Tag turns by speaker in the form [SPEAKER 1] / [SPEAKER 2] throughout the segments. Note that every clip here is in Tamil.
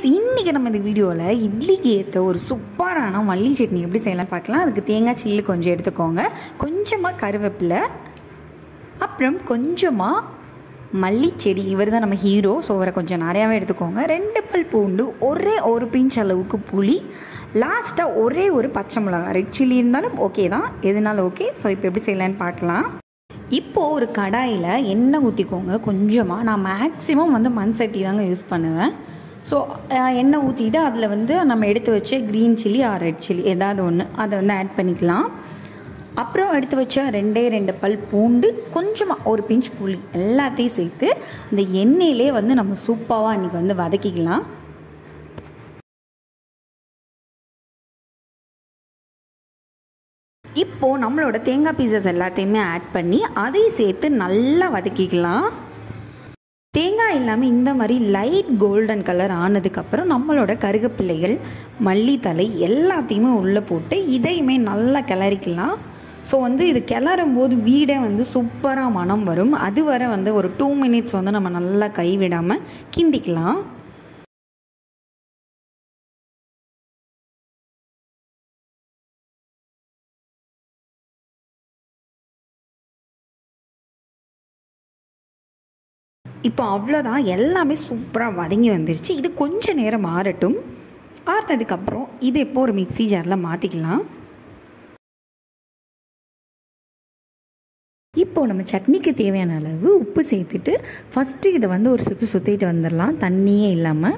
[SPEAKER 1] ஃப்ரெண்ட்ஸ் இன்றைக்கி நம்ம இந்த வீடியோவில் இட்லிக்கு ஏற்ற ஒரு சூப்பரான மல்லி சட்னி எப்படி செய்யலாம் பார்க்கலாம் அதுக்கு தேங்காய் சில்லு கொஞ்சம் எடுத்துக்கோங்க கொஞ்சமாக கருவேப்பிலை அப்புறம் கொஞ்சமாக மல்லிச்செடி இவர் தான் நம்ம ஹீரோ ஸோ அவரை கொஞ்சம் நிறையாவே எடுத்துக்கோங்க ரெண்டு பல் பூண்டு ஒரே ஒரு பிஞ்ச் அளவுக்கு புளி லாஸ்ட்டாக ஒரே ஒரு பச்சை மிளகாய் ரெட் சில்லி இருந்தாலும் ஓகே தான் எதுனாலும் ஓகே ஸோ இப்போ எப்படி செய்யலான்னு பார்க்கலாம் இப்போது ஒரு கடாயில் எண்ணெய் ஊற்றிக்கோங்க கொஞ்சமாக நான் மேக்ஸிமம் வந்து மண் சட்டி தாங்க யூஸ் பண்ணுவேன் ஸோ எண்ணெய் ஊற்றிட்டு அதில் வந்து நம்ம எடுத்து வச்ச green chilli or red chilli ஏதாவது ஒன்று அதை வந்து ஆட் பண்ணிக்கலாம் அப்புறம் எடுத்து வச்ச ரெண்டே ரெண்டு பல் பூண்டு கொஞ்சமாக ஒரு பிஞ்ச் புளி எல்லாத்தையும் சேர்த்து அந்த எண்ணெயிலே வந்து நம்ம சூப்பாவாக அன்றைக்கி வந்து வதக்கிக்கலாம் இப்போது நம்மளோட தேங்காய் பீசஸ் எல்லாத்தையுமே ஆட் பண்ணி அதையும் சேர்த்து நல்லா வதக்கிக்கலாம் தேங்காய் இல்லாமல் இந்த மாதிரி லைட் கோல்டன் கலர் ஆனதுக்கப்புறம் நம்மளோட கருகப்பிள்ளைகள் மல்லித்தலை எல்லாத்தையுமே உள்ளே போட்டு இதையுமே நல்லா கிளறிக்கலாம் ஸோ வந்து இது கிளறும் போது வீடே வந்து சூப்பராக மனம் வரும் அது வரை வந்து ஒரு டூ மினிட்ஸ் வந்து நம்ம நல்லா கைவிடாமல் கிண்டிக்கலாம் இப்போ அவ்வளோதான் எல்லாமே சூப்பராக வதங்கி வந்துருச்சு இது கொஞ்சம் நேரம் ஆறட்டும் ஆறினதுக்கப்புறம் இது இப்போ ஒரு மிக்சி ஜாரில் மாற்றிக்கலாம் இப்போது நம்ம சட்னிக்கு தேவையான அளவு உப்பு சேர்த்துட்டு ஃபஸ்ட்டு இதை வந்து ஒரு சுற்று சுற்றிட்டு வந்துடலாம் தண்ணியே இல்லாமல்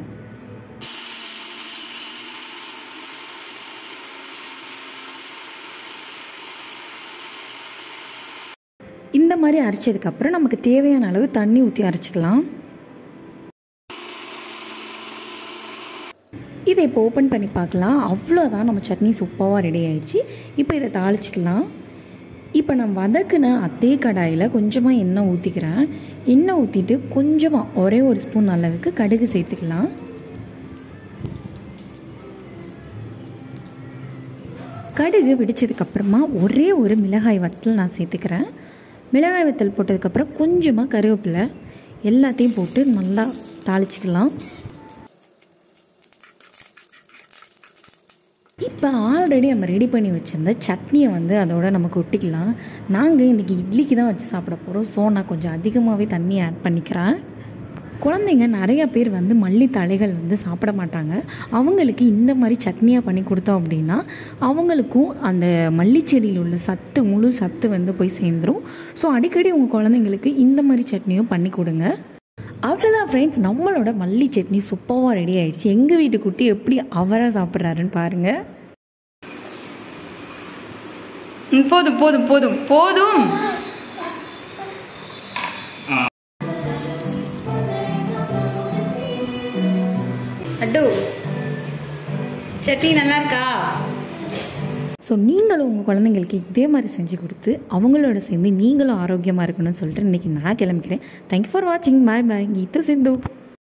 [SPEAKER 1] இந்த மாதிரி அரைச்சதுக்கப்புறம் நமக்கு தேவையான அளவு தண்ணி ஊற்றி அரைச்சிக்கலாம் இதை இப்போ ஓப்பன் பண்ணி பார்க்கலாம் அவ்வளோதான் நம்ம சட்னி சூப்பராக ரெடி ஆயிடுச்சு இப்போ இதை தாளிச்சிக்கலாம் இப்போ நான் வதக்குன அதே கடாயில் கொஞ்சமாக எண்ணெய் ஊற்றிக்கிறேன் எண்ணெய் ஊற்றிட்டு கொஞ்சமாக ஒரே ஒரு ஸ்பூன் அளவுக்கு கடுகு சேர்த்துக்கலாம் கடுகு வெடிச்சதுக்கப்புறமா ஒரே ஒரு மிளகாய் வத்தல் நான் சேர்த்துக்கிறேன் மிளகாய் வத்தல் போட்டதுக்கப்புறம் கொஞ்சமாக கருவேப்பிலை எல்லாத்தையும் போட்டு நல்லா தாளிச்சிக்கலாம் இப்போ ஆல்ரெடி நம்ம ரெடி பண்ணி வச்சுருந்த சட்னியை வந்து அதோட நமக்கு ஒட்டிக்கலாம் நாங்கள் இன்றைக்கி இட்லிக்கு தான் வச்சு சாப்பிட போகிறோம் ஸோ நான் கொஞ்சம் அதிகமாகவே தண்ணி ஆட் பண்ணிக்கிறேன் குழந்தைங்க நிறைய பேர் வந்து மல்லி தழைகள் வந்து சாப்பிட மாட்டாங்க அவங்களுக்கு இந்த மாதிரி சட்னியாக பண்ணி கொடுத்தோம் அப்படின்னா அவங்களுக்கும் அந்த மல்லிச்செடியில் உள்ள சத்து முழு சத்து வந்து போய் சேர்ந்துடும் ஸோ அடிக்கடி உங்கள் குழந்தைங்களுக்கு இந்த மாதிரி சட்னியும் பண்ணி கொடுங்க அவ்வளோதான் ஃப்ரெண்ட்ஸ் நம்மளோட மல்லி சட்னி சூப்பராக ரெடி ஆயிடுச்சு எங்கள் வீட்டு குட்டி எப்படி அவராக சாப்பிட்றாருன்னு பாருங்கள் போதும் போதும் போதும் போதும் அட்டு சட்னி நல்லா இருக்கா ஸோ நீங்களும் உங்கள் குழந்தைங்களுக்கு இதே மாதிரி செஞ்சு கொடுத்து அவங்களோட சேர்ந்து நீங்களும் ஆரோக்கியமாக இருக்கணும்னு சொல்லிட்டு இன்றைக்கி நான் கிளம்பிக்கிறேன் தேங்க்யூ ஃபார் வாட்சிங் பாய் பாய் கீத்து சிந்து